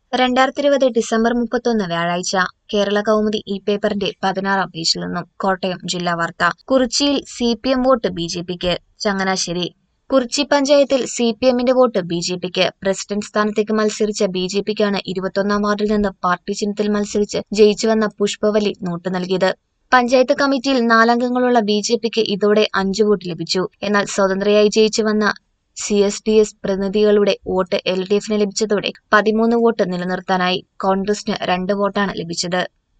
രണ്ടായിരത്തി ഇരുപത് ഡിസംബർ മുപ്പത്തൊന്ന് വ്യാഴാഴ്ച കേരള കൗമുദി ഇ പേപ്പറിന്റെ പതിനാറാം പേജിൽ നിന്നും കോട്ടയം ജില്ലാ വാർത്ത കുറിച്ചിയിൽ C P M vote B J പിക്ക് ചങ്ങനാശ്ശേരി കുറിച്ചി പഞ്ചായത്തിൽ സി പി എമ്മിന്റെ വോട്ട് ബി ജെ പിക്ക് പ്രസിഡന്റ് സ്ഥാനത്തേക്ക് മത്സരിച്ച ബി ജെ പിക്കാണ് ഇരുപത്തൊന്നാം വാർഡിൽ നിന്ന് പാർട്ടി ചിഹ്നത്തിൽ മത്സരിച്ച് ജയിച്ചുവന്ന പുഷ്പവലി നോട്ട് നൽകിയത് പഞ്ചായത്ത് കമ്മിറ്റിയിൽ നാലംഗങ്ങളുള്ള ബി ജെ പിക്ക് ഇതോടെ അഞ്ചു വോട്ട് ലഭിച്ചു എന്നാൽ സ്വതന്ത്രയായി ജയിച്ചു വന്ന സി എസ് ഡി എസ് പ്രതിനിധികളുടെ വോട്ട് എൽ ഡി എഫിന് ലഭിച്ചതോടെ പതിമൂന്ന് വോട്ട് നിലനിർത്താനായി കോൺഗ്രസിന് രണ്ട് വോട്ടാണ് ലഭിച്ചത്